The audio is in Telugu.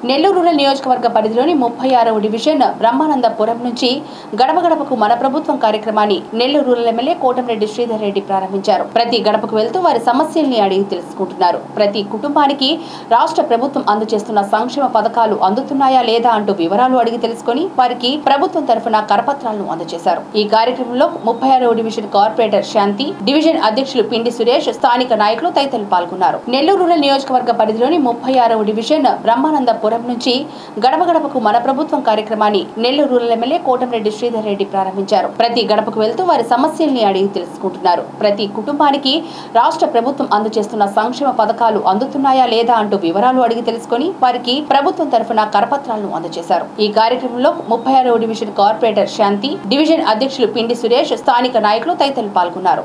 నెల్లూరు రూరల్ నియోజకవర్గ పరిధిలోని ముప్పై ఆరవ డివిజన్ బ్రహ్మానందపురం నుంచి గడప గడపకు మన ప్రభుత్వం కార్యక్రమాన్ని నెల్లూరు రూరల్ ఎమ్మెల్యే కోటంరెడ్డి శ్రీధర్ రెడ్డి ప్రారంభించారు ప్రతి గడపకు వెళ్తూ వారి సమస్యల్ని అడిగి తెలుసుకుంటున్నారు ప్రతి కుటుంబానికి రాష్ట్ర ప్రభుత్వం అందజేస్తున్న సంక్షేమ పథకాలు అందుతున్నాయా లేదా అంటూ వివరాలు అడిగి తెలుసుకొని వారికి ప్రభుత్వం తరఫున కరపత్రాలను అందజేశారు ఈ కార్యక్రమంలో ముప్పై ఆరవ డివిజన్ కార్పొరేటర్ శాంతి డివిజన్ అధ్యక్షులు పిండి సురేష్ స్థానిక నాయకులు తదితరులు పాల్గొన్నారు నెల్లూరు రూరల్ నియోజకవర్గ పరిధిలోని ముప్పై ఆరవ డివిజన్ బ్రహ్మానందపురం నుంచి గడప గడపకు మన ప్రభుత్వం కార్యక్రమాన్ని నెల్లూరు రూరల్ ఎమ్మెల్యే కోటంరెడ్డి శ్రీధర్ రెడ్డి ప్రారంభించారు ప్రతి గడపకు వెళ్తూ వారి సమస్యల్ని అడిగి తెలుసుకుంటున్నారు ప్రతి కుటుంబానికి రాష్ట్ర ప్రభుత్వం అందజేస్తున్న సంక్షేమ పథకాలు అందుతున్నాయా లేదా అంటూ వివరాలు అడిగి తెలుసుకొని వారికి ప్రభుత్వం తరఫున కరపత్రాలను అందజేశారు ఈ కార్యక్రమంలో ముప్పై ఆరవ డివిజన్ కార్పొరేటర్ శాంతి డివిజన్ అధ్యక్షులు పిండి సురేష్ స్థానిక నాయకులు తదితరులు పాల్గొన్నారు